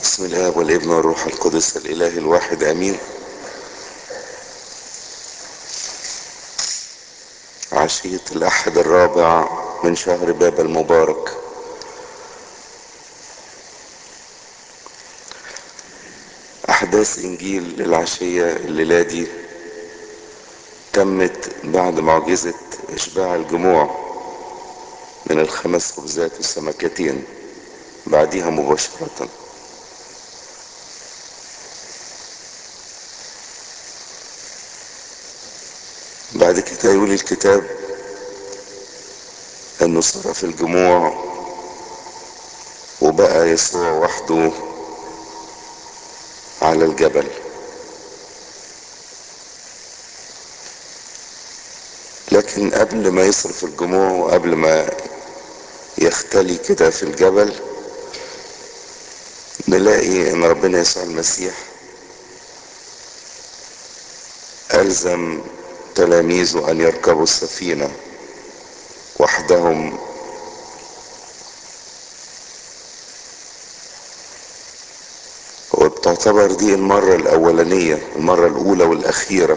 بسم الله والابن والروح القدس الاله الواحد امين عشية الاحد الرابع من شهر باب المبارك احداث انجيل العشية الليلة دي تمت بعد معجزة اشباع الجموع من الخمس خبزات والسمكتين بعدها مباشرة بعد كده يقول الكتاب انه صرف الجموع وبقى يسوع وحده على الجبل لكن قبل ما يصرف الجموع وقبل ما يختلي كده في الجبل نلاقي ان ربنا يسوع المسيح الزم تلاميذه ان يركبوا السفينه وحدهم وبتعتبر دي المره الاولانيه المره الاولى والاخيره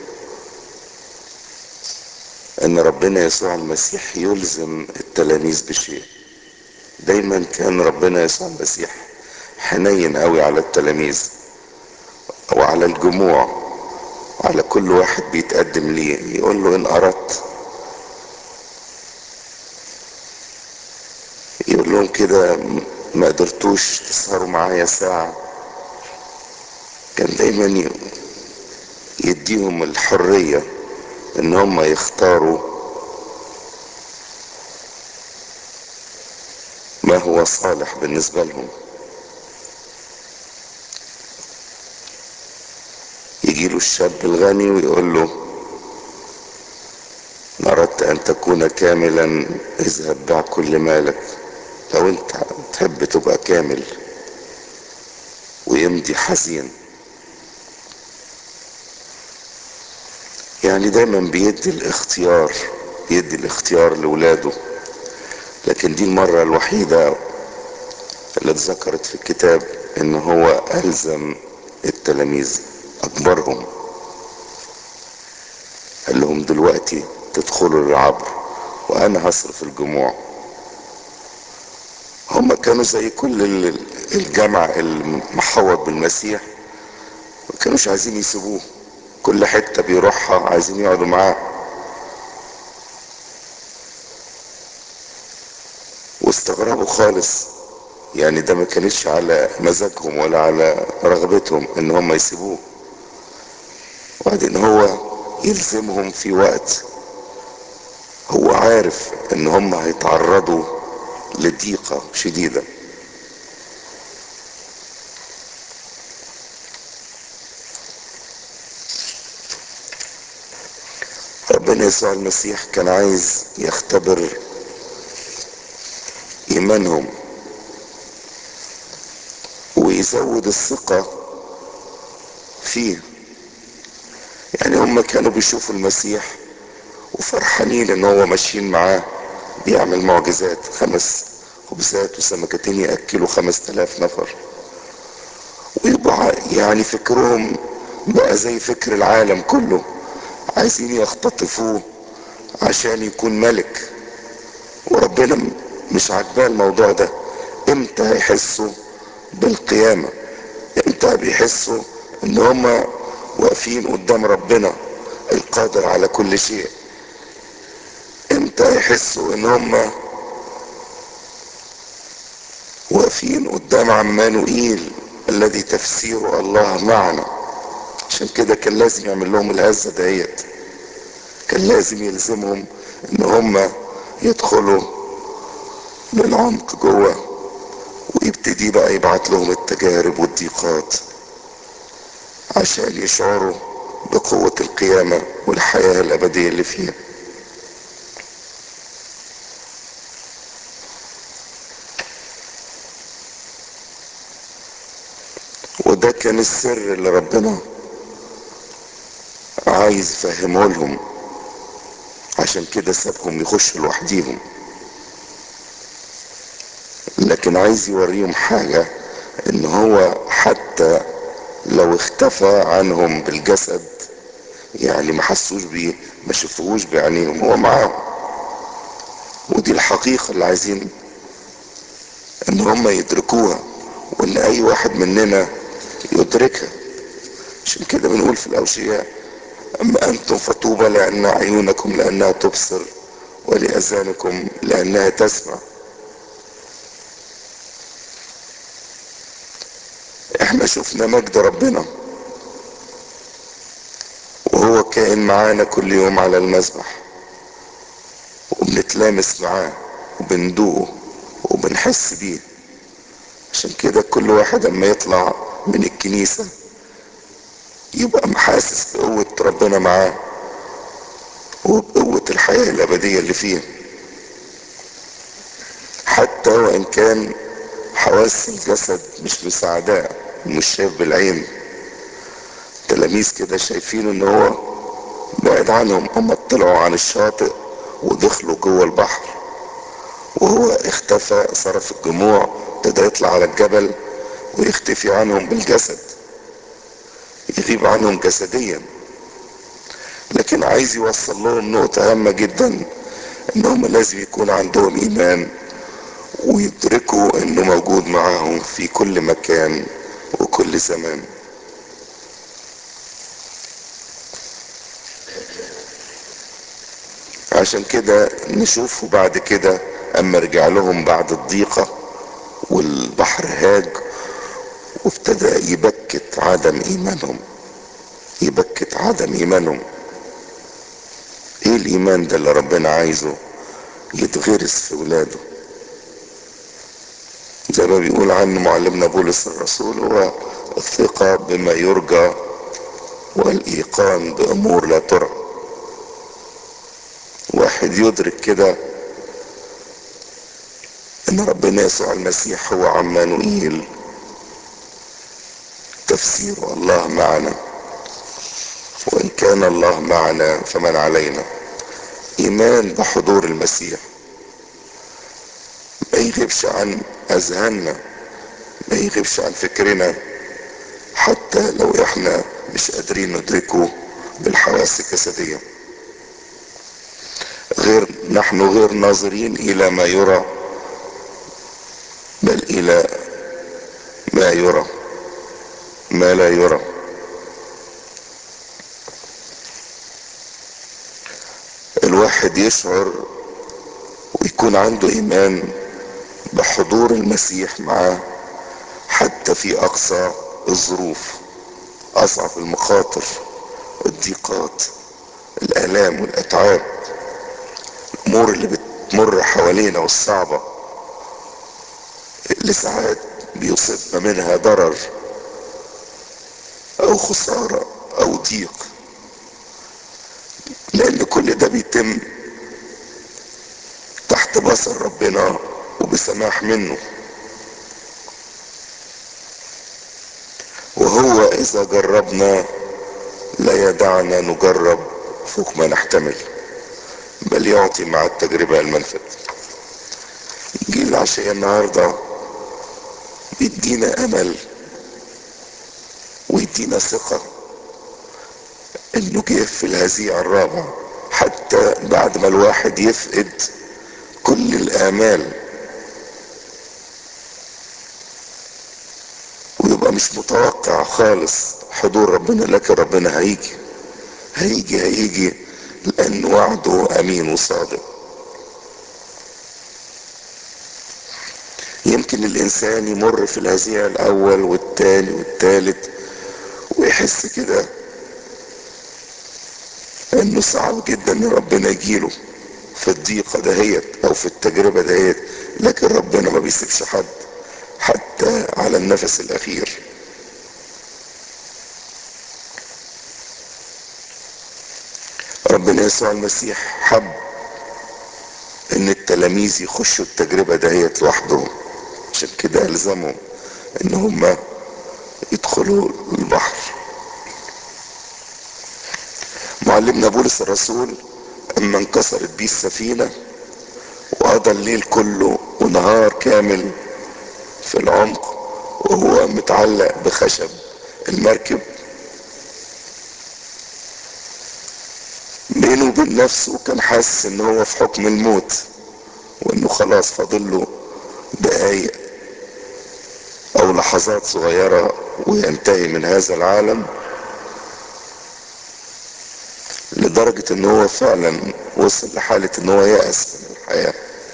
ان ربنا يسوع المسيح يلزم التلاميذ بشيء دايما كان ربنا يسوع المسيح حنين قوي على التلاميذ وعلى الجموع وعلى كل واحد بيتقدم ليه يقول له ان اردت يقول لهم كده ما قدرتوش تسهروا معايا ساعة كان دايما يديهم الحرية ان هم يختاروا ما هو صالح بالنسبة لهم يجي له الشاب الغني ويقول له إن أردت أن تكون كاملا اذهب بيع كل مالك لو أنت تحب تبقى كامل ويمضي حزين يعني دايما بيدي الاختيار بيدي الاختيار لولاده لكن دي المرة الوحيدة اللي اتذكرت في الكتاب ان هو الزم التلاميذ اكبرهم قال لهم دلوقتي تدخلوا العبر وانا هصرف الجموع هم كانوا زي كل الجمع المحوط بالمسيح ما كانوش عايزين يسيبوه كل حته بيروحها عايزين يقعدوا معاه واستغربوا خالص يعني ده ما كانش على مزاجهم ولا على رغبتهم ان هم يسيبوه وبعدين هو يلزمهم في وقت هو عارف ان هم هيتعرضوا لضيقة شديدة ربنا يسوع المسيح كان عايز يختبر ايمانهم ويزود الثقة فيه يعني هم كانوا بيشوفوا المسيح وفرحانين ان هو ماشيين معاه بيعمل معجزات خمس خبزات وسمكتين يأكلوا خمس تلاف نفر ويبقى يعني فكرهم بقى زي فكر العالم كله عايزين يختطفوه عشان يكون ملك وربنا مش عاجباه الموضوع ده امتى هيحسوا بالقيامة امتى بيحسوا ان هما واقفين قدام ربنا القادر على كل شيء امتى يحسوا ان هما واقفين قدام عمانوئيل الذي تفسيره الله معنا عشان كده كان لازم يعمل لهم الهزة ديت كان لازم يلزمهم ان هما يدخلوا للعمق جوه ويبتدي بقى يبعت لهم التجارب والضيقات عشان يشعروا بقوة القيامة والحياة الأبدية اللي فيها وده كان السر اللي ربنا عايز يفهمه لهم عشان كده سابهم يخشوا لوحديهم لكن عايز يوريهم حاجة ان هو حتى لو اختفى عنهم بالجسد يعني ما حسوش بيه ما شافوهوش بعينيهم هو معاهم ودي الحقيقة اللي عايزين ان هم يدركوها وان اي واحد مننا يدركها عشان كده بنقول في الاوشياء اما انتم فطوبى لان عيونكم لانها تبصر ولاذانكم لانها تسمع احنا شفنا مجد ربنا وهو كائن معانا كل يوم على المذبح وبنتلامس معاه وبندوقه وبنحس بيه عشان كده كل واحد اما يطلع من الكنيسة يبقى محاسس بقوة ربنا معاه وبقوة الحياة الأبدية اللي فيه حتى وإن كان حواس الجسد مش مساعداه ومش شايف بالعين تلاميذ كده شايفين ان هو بعد عنهم هم طلعوا عن الشاطئ ودخلوا جوه البحر وهو اختفى صرف الجموع ابتدى يطلع على الجبل ويختفي عنهم بالجسد يغيب عنهم جسديا لكن عايز يوصل لهم نقطة هامة جدا انهم لازم يكون عندهم ايمان ويدركوا انه موجود معاهم في كل مكان وكل زمان عشان كده نشوفه بعد كده اما رجع لهم بعد الضيقة والبحر هاج وابتدى يبكت عدم ايمانهم يبكت عدم ايمانهم ايه الايمان ده اللي ربنا عايزه يتغرس في ولاده زي ما بيقول عنه معلمنا بولس الرسول هو الثقة بما يرجى والايقان بامور لا ترى واحد يدرك كده ان ربنا يسوع المسيح هو عمانوئيل تفسير الله معنا وان كان الله معنا فمن علينا ايمان بحضور المسيح ما يغيبش عن اذهاننا ما يغيبش عن فكرنا حتى لو احنا مش قادرين ندركه بالحواس الجسديه غير نحن غير ناظرين الى ما يرى بل الى ما يرى ما لا يرى الواحد يشعر ويكون عنده ايمان بحضور المسيح معاه حتى في اقصى الظروف اصعب المخاطر الضيقات الالام والاتعاب الامور اللي بتمر حوالينا والصعبة اللي ساعات بيصيبنا منها ضرر او خسارة او ضيق لان كل ده بيتم تحت بصر ربنا وبسماح منه وهو اذا جربنا لا يدعنا نجرب فوق ما نحتمل بل يعطي مع التجربة المنفذ جيل العشية النهاردة بيدينا امل ويدينا ثقة انه جه في الهزيع الرابع حتى بعد ما الواحد يفقد كل الامال ويبقى مش متوقع خالص حضور ربنا لكن ربنا هيجي هيجي هيجي لان وعده امين وصادق يمكن الانسان يمر في الهزيع الاول والتاني والتالت ويحس كده انه صعب جدا ان ربنا يجيله في الضيقة دهيت او في التجربة دهيت لكن ربنا ما بيسيبش حد حتى على النفس الاخير ربنا يسوع المسيح حب ان التلاميذ يخشوا التجربة دهيت لوحدهم عشان كده الزمهم ان هم يدخلوا البحر معلمنا بولس الرسول اما انكسرت بيه السفينة وقضى الليل كله ونهار كامل في العمق وهو متعلق بخشب المركب بينه وبين نفسه كان حاسس ان هو في حكم الموت وانه خلاص فاضل له دقايق او لحظات صغيرة وينتهي من هذا العالم لدرجة ان هو فعلا وصل لحالة ان هو يأس من الحياة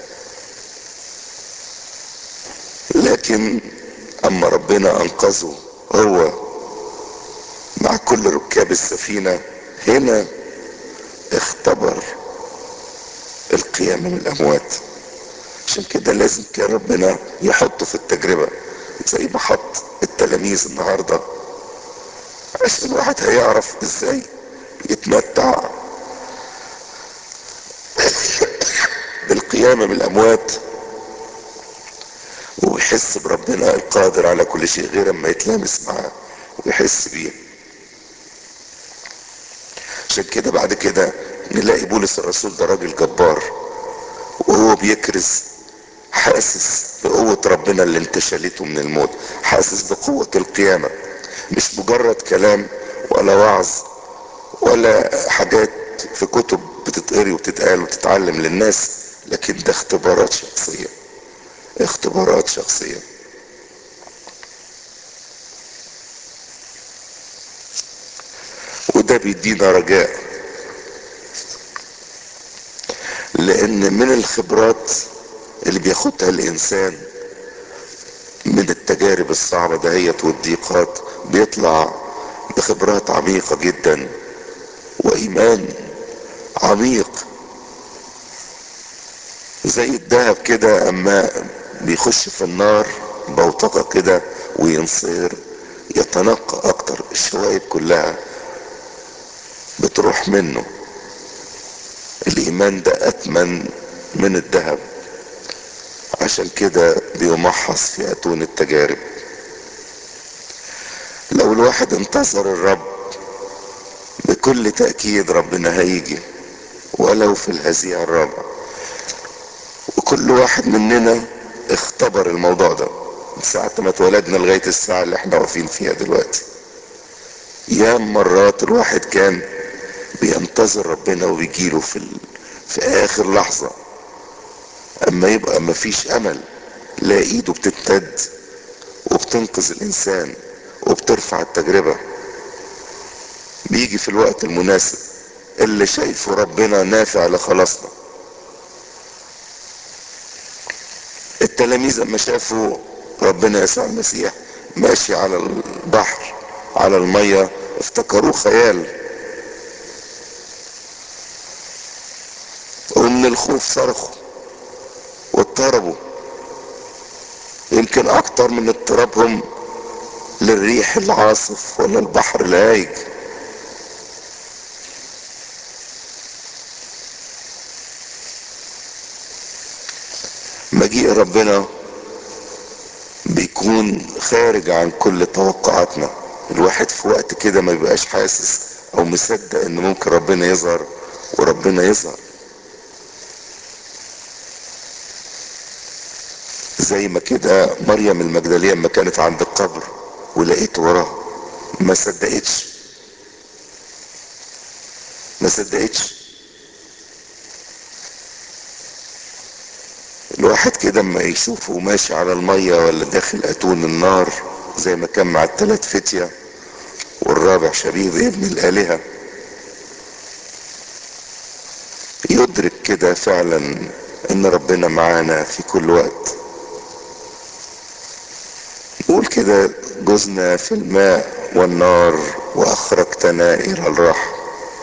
لكن اما ربنا انقذه هو مع كل ركاب السفينة هنا اختبر القيام من الاموات عشان كده لازم كان ربنا يحطه في التجربة زي ما حط التلاميذ النهاردة عشان الواحد هيعرف ازاي يتمتع بالقيامة من الاموات ويحس بربنا القادر على كل شيء غير اما يتلامس معاه ويحس بيه عشان كده بعد كده نلاقي بولس الرسول ده راجل جبار وهو بيكرز حاسس بقوة ربنا اللي انتشلته من الموت حاسس بقوة القيامة مش مجرد كلام ولا وعظ ولا حاجات في كتب بتتقري وتتقال وتتعلم للناس لكن ده اختبارات شخصية اختبارات شخصية وده بيدينا رجاء لان من الخبرات اللي بياخدها الانسان من التجارب الصعبة دهيت والضيقات بيطلع بخبرات عميقة جدا وايمان عميق زي الذهب كده اما بيخش في النار بوتقة كده وينصهر يتنقى اكتر الشوائب كلها بتروح منه الايمان ده اتمن من الذهب عشان كده بيمحص في اتون التجارب لو الواحد انتظر الرب بكل تأكيد ربنا هيجي ولو في الهزيع الرابع وكل واحد مننا اختبر الموضوع ده من ساعة ما اتولدنا لغاية الساعة اللي احنا واقفين فيها دلوقتي يا مرات الواحد كان بينتظر ربنا وبيجيله في ال... في اخر لحظة اما يبقى مفيش امل لا ايده بتمتد وبتنقذ الانسان وبترفع التجربة بيجي في الوقت المناسب اللي شايفه ربنا نافع لخلاصنا التلاميذ لما شافوا ربنا يسوع المسيح ماشي على البحر على المية افتكروه خيال ومن الخوف صرخوا واضطربوا يمكن اكتر من اضطرابهم للريح العاصف ولا البحر الهايج مجيء ربنا بيكون خارج عن كل توقعاتنا الواحد في وقت كده ما بيبقاش حاسس او مصدق ان ممكن ربنا يظهر وربنا يظهر زي ما كده مريم المجدلية لما كانت عند القبر ولقيت وراه ما صدقتش ما صدقتش الواحد كده اما يشوفه ماشي على المية ولا داخل اتون النار زي ما كان مع التلات فتية والرابع شبيه بابن الالهة يدرك كده فعلا ان ربنا معانا في كل وقت يقول كده جزنا في الماء والنار واخرجتنا الى الراحة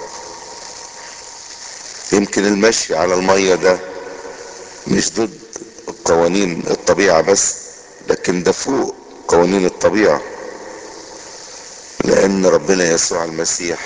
يمكن المشي على المية ده مش ضد قوانين الطبيعة بس لكن ده فوق قوانين الطبيعة لان ربنا يسوع المسيح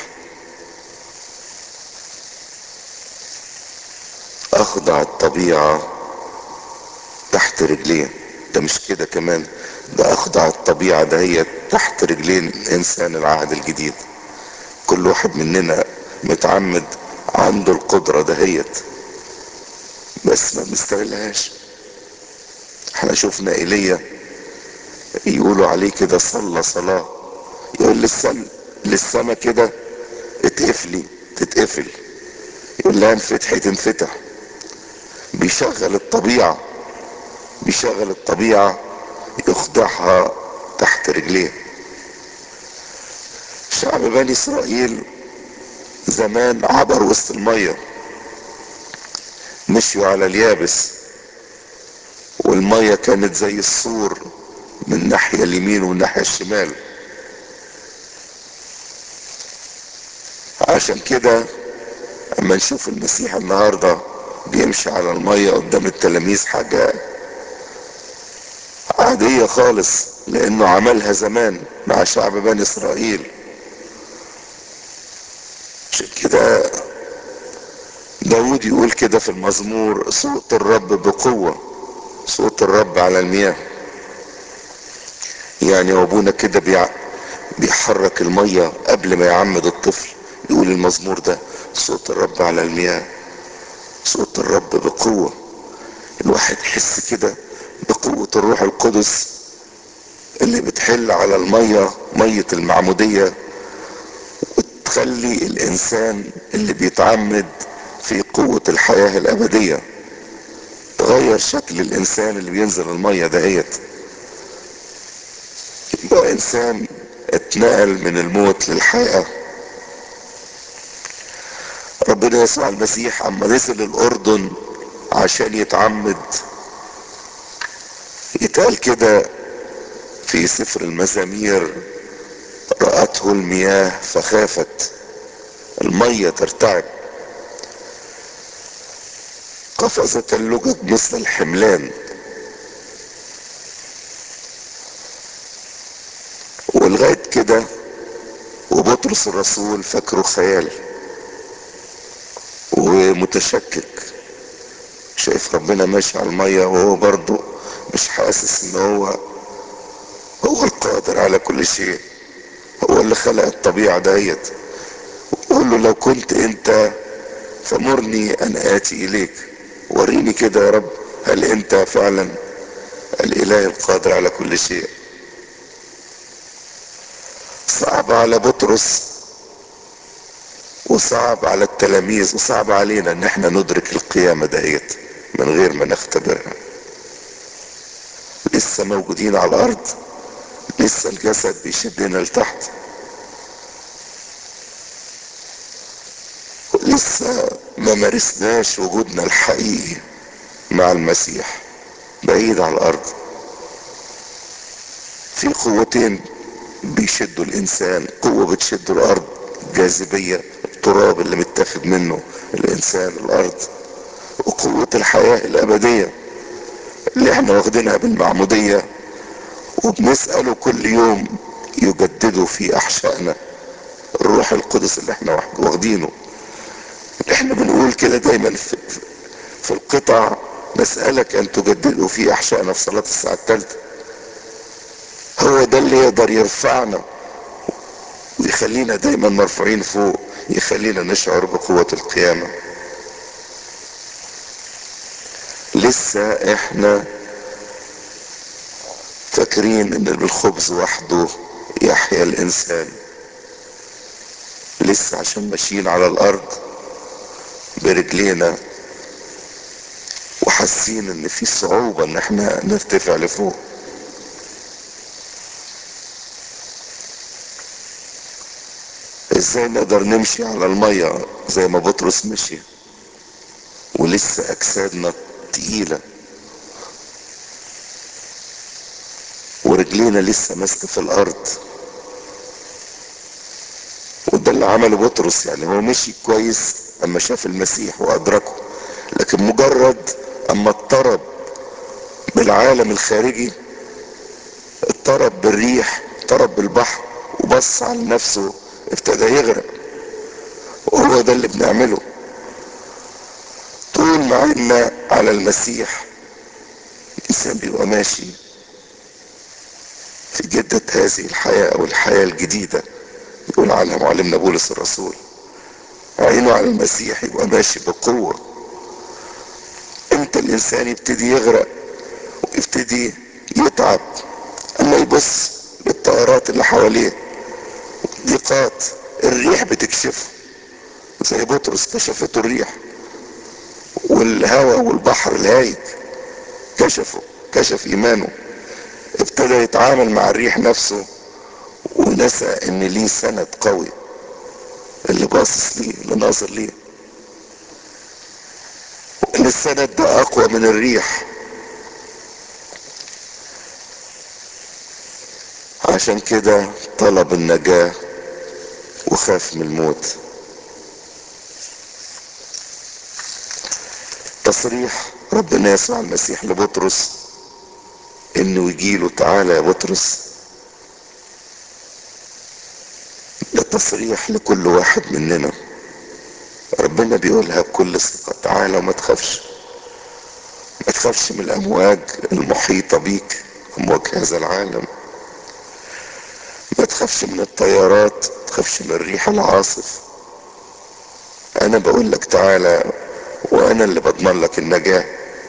اخضع الطبيعة تحت رجليه ده مش كده كمان ده اخضع الطبيعة ده هي تحت رجلين انسان العهد الجديد كل واحد مننا متعمد عنده القدرة دهيت بس ما بنستغلهاش احنا شفنا ايليا يقولوا عليه كده صلى صلاة يقول للسما للسما كده اتقفلي تتقفل يقول لها انفتحي تنفتح بيشغل الطبيعة بيشغل الطبيعة يخضعها تحت رجليه شعب بني اسرائيل زمان عبر وسط المية مشيوا على اليابس والمية كانت زي السور من الناحية اليمين والناحية الشمال عشان كده اما نشوف المسيح النهارده بيمشي على المية قدام التلاميذ حاجة عادية خالص لانه عملها زمان مع شعب بني اسرائيل عشان كده داود يقول كده في المزمور صوت الرب بقوة صوت الرب على المياه يعني ابونا كده بيع بيحرك المية قبل ما يعمد الطفل يقول المزمور ده صوت الرب على المياه صوت الرب بقوة الواحد يحس كده بقوة الروح القدس اللي بتحل على المية مية المعمودية وتخلي الانسان اللي بيتعمد في قوة الحياة الابدية تغير شكل الانسان اللي بينزل المية دهيت يبقى انسان اتنقل من الموت للحياة ربنا يسوع المسيح اما نزل الاردن عشان يتعمد يتقال كده في سفر المزامير رأته المياه فخافت المية ترتعب قفزت اللجج مثل الحملان ولغاية كده وبطرس الرسول فاكره خيال ومتشكك شايف ربنا ماشي على المية وهو برضه مش حاسس ان هو هو القادر على كل شيء هو اللي خلق الطبيعة دهيت قول له لو كنت انت فمرني ان اتي اليك وريني كده يا رب هل انت فعلا الاله القادر على كل شيء صعب على بطرس وصعب على التلاميذ وصعب علينا ان احنا ندرك القيامة دهيت من غير ما نختبرها لسه موجودين على الارض لسه الجسد بيشدنا لتحت لسه ما مارسناش وجودنا الحقيقي مع المسيح بعيد عن الارض في قوتين بيشدوا الانسان قوة بتشد الارض جاذبية التراب اللي متاخد منه الانسان الارض وقوة الحياة الابدية اللي احنا واخدينها بالمعمودية وبنسأله كل يوم يجدده في احشائنا الروح القدس اللي احنا واخدينه احنا بنقول كده دايما في, في القطع نسألك ان تجدده في احشائنا في صلاة الساعة الثالثة هو ده اللي يقدر يرفعنا ويخلينا دايما مرفوعين فوق يخلينا نشعر بقوة القيامة لسه احنا فاكرين ان بالخبز وحده يحيا الانسان لسه عشان ماشيين على الارض برجلينا وحاسين ان في صعوبة ان احنا نرتفع لفوق ازاي نقدر نمشي على المية زي ما بطرس مشي ولسه اجسادنا تقيلة ورجلينا لسه ماسكة في الارض وده اللي عمله بطرس يعني هو مشي كويس اما شاف المسيح وادركه لكن مجرد اما اضطرب بالعالم الخارجي اضطرب بالريح اضطرب بالبحر وبص على نفسه ابتدى يغرق وهو ده اللي بنعمله طول ما عنا على المسيح الانسان بيبقى ماشي في جدة هذه الحياة او الحياة الجديدة يقول عنها معلمنا بولس الرسول عينه على المسيح يبقى ماشي بقوة امتى الانسان يبتدي يغرق ويبتدي يتعب اما يبص للطائرات اللي حواليه ضيقات الريح بتكشفه زي بطرس كشفته الريح والهواء والبحر الهايج كشفه كشف ايمانه ابتدى يتعامل مع الريح نفسه ونسى ان ليه سند قوي اللي باصص ليه اللي ناظر ليه وان السند ده اقوى من الريح عشان كده طلب النجاة وخاف من الموت تصريح ربنا يسوع المسيح لبطرس انه يجيله تعالى يا بطرس ده تصريح لكل واحد مننا ربنا بيقولها بكل ثقة تعالى وما تخافش ما تخافش من الامواج المحيطة بيك امواج هذا العالم ما تخافش من الطيارات ما تخافش من الريح العاصف انا بقول لك تعالى وانا اللي بضمن لك النجاة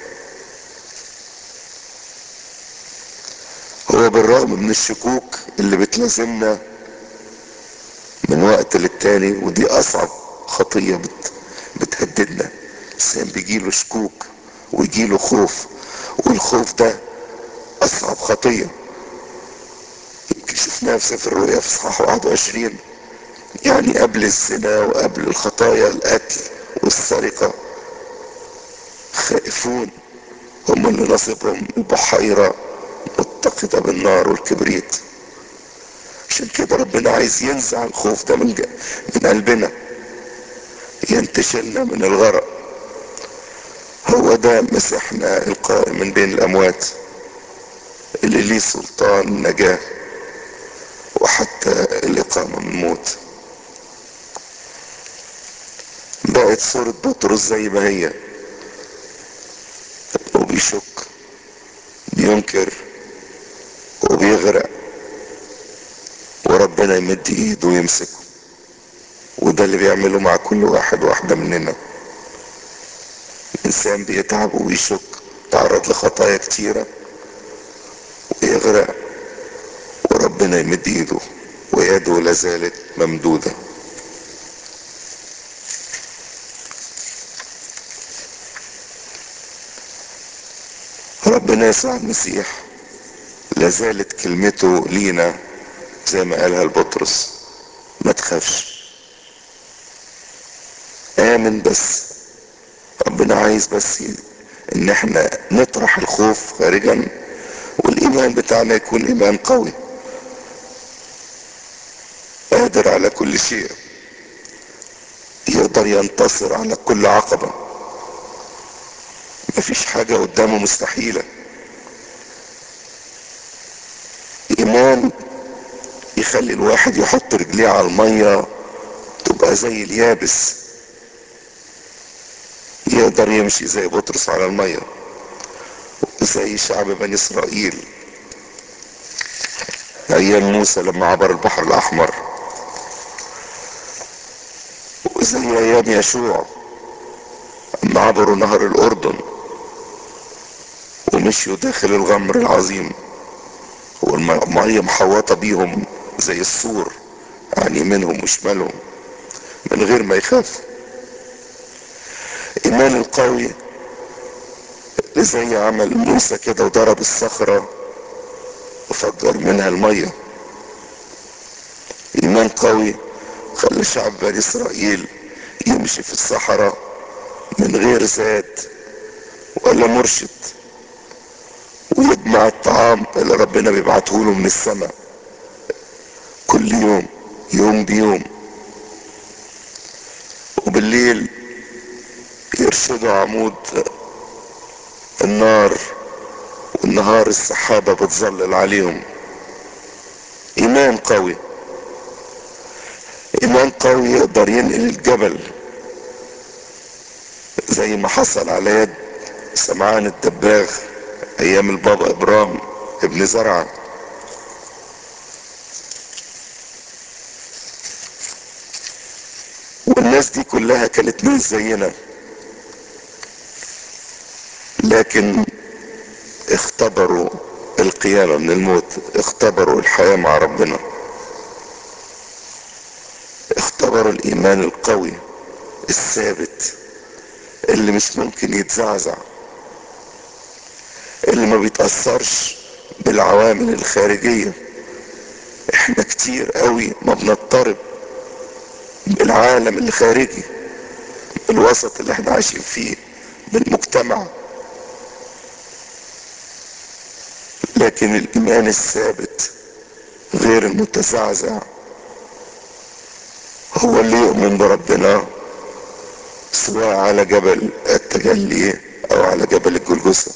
هو بالرغم من الشكوك اللي بتلازمنا من وقت للتاني ودي اصعب خطية بت بتهددنا الانسان بيجيله شكوك ويجيله خوف والخوف ده اصعب خطية يمكن شفناها في سفر الرؤيا في اصحاح 21 يعني قبل الزنا وقبل الخطايا القتل والسرقة خائفون هم اللي نصبهم البحيرة متقدة بالنار والكبريت عشان كده ربنا عايز ينزع الخوف ده من, من قلبنا ينتشلنا من الغرق هو ده مسيحنا القائم من بين الأموات اللي ليه سلطان النجاة وحتى الإقامة من الموت بقت صورة بطرس زي ما هي وبيشك بينكر وبيغرق وربنا يمد ايده ويمسكه وده اللي بيعمله مع كل واحد واحدة مننا الانسان بيتعب وبيشك تعرض لخطايا كتيرة ويغرق وربنا يمد ايده ويده لازالت ممدودة ربنا يسوع المسيح لازالت كلمته لينا زي ما قالها لبطرس ما تخافش امن بس ربنا عايز بس ان احنا نطرح الخوف خارجا والايمان بتاعنا يكون ايمان قوي قادر على كل شيء يقدر ينتصر على كل عقبة مفيش حاجة قدامه مستحيلة ايمان يخلي الواحد يحط رجليه على المية تبقى زي اليابس يقدر يمشي زي بطرس على المية زي شعب بني اسرائيل ايام موسى لما عبر البحر الاحمر وزي ايام يشوع لما عبروا نهر الاردن ومشيوا داخل الغمر العظيم والمية محوطة بيهم زي السور عن يمينهم وشمالهم من غير ما يخاف ايمان القوي اللي زي عمل موسى كده وضرب الصخرة وفجر منها المية ايمان قوي خلى شعب بني اسرائيل يمشي في الصحراء من غير زاد ولا مرشد ويجمع الطعام اللي ربنا بيبعته له من السماء كل يوم يوم بيوم وبالليل يرشدوا عمود النار والنهار السحابة بتظلل عليهم ايمان قوي ايمان قوي يقدر ينقل الجبل زي ما حصل على يد سمعان الدباغ ايام البابا ابرام ابن زرعه والناس دي كلها كانت ناس زينا لكن اختبروا القيامة من الموت اختبروا الحياة مع ربنا اختبروا الايمان القوي الثابت اللي مش ممكن يتزعزع اللي ما بيتأثرش بالعوامل الخارجية احنا كتير قوي ما بنضطرب بالعالم الخارجي بالوسط اللي احنا عايشين فيه بالمجتمع لكن الايمان الثابت غير المتزعزع هو اللي يؤمن بربنا سواء على جبل التجلي او على جبل الجلجسة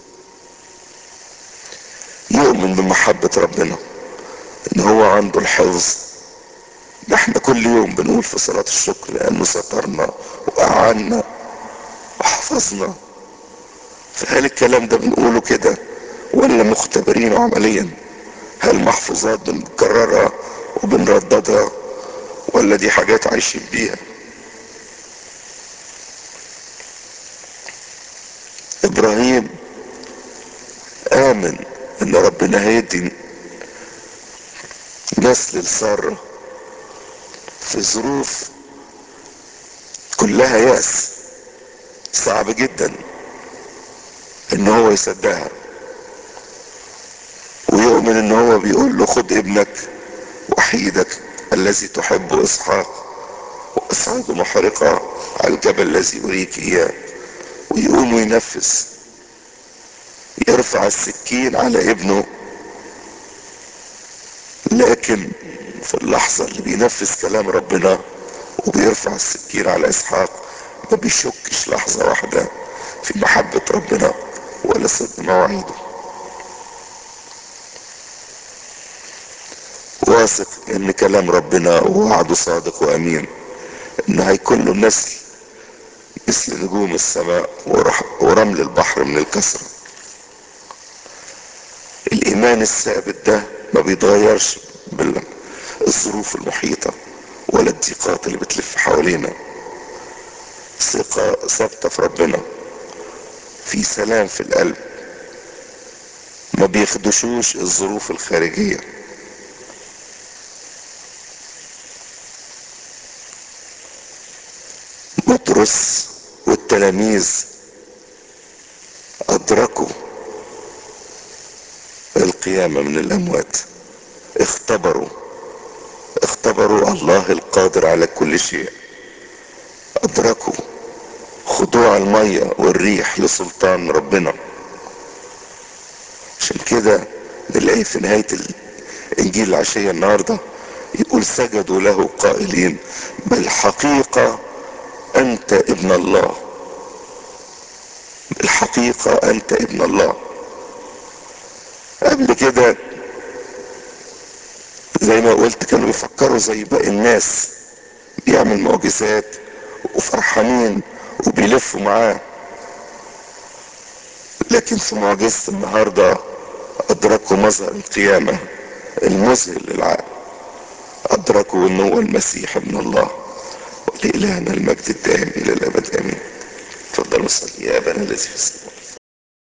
يؤمن بمحبة ربنا ان هو عنده الحفظ احنا كل يوم بنقول في صلاة الشكر لانه سترنا واعنا وحفظنا فهل الكلام ده بنقوله كده ولا مختبرينه عمليا هل محفوظات بنكررها وبنرددها ولا دي حاجات عايشين بيها ابراهيم امن ان ربنا هيدي نسل لسارة في ظروف كلها يأس صعب جدا ان هو يصدقها ويؤمن ان هو بيقول له خد ابنك وحيدك الذي تحب اسحاق واصعد محرقة على الجبل الذي اريك اياه ويقوم وينفذ يرفع السكين على ابنه لكن في اللحظة اللي بينفذ كلام ربنا وبيرفع السكين على اسحاق ما بيشكش لحظة واحدة في محبة ربنا ولا صدق مواعيده واثق ان كلام ربنا ووعده صادق وامين ان هيكون له نسل مثل نجوم السماء ورمل البحر من الكسرة الايمان الثابت ده ما بيتغيرش بالظروف المحيطة ولا الضيقات اللي بتلف حوالينا ثقة ثابتة في ربنا في سلام في القلب ما بيخدشوش الظروف الخارجية بطرس والتلاميذ أدركوا القيامة من الأموات اختبروا اختبروا الله القادر على كل شيء أدركوا خضوع المية والريح لسلطان ربنا عشان كده نلاقي في نهاية الإنجيل العشية النهاردة يقول سجدوا له قائلين بالحقيقة أنت ابن الله بالحقيقة أنت ابن الله قبل كده زي ما قلت كانوا بيفكروا زي باقي الناس بيعمل معجزات وفرحانين وبيلفوا معاه لكن في معجزة النهاردة أدركوا مظهر القيامة المذهل للعالم أدركوا أنه هو المسيح ابن الله ولإلهنا المجد الدائم إلى الأبد آمين تفضلوا صلي يا أبانا الذي في السماء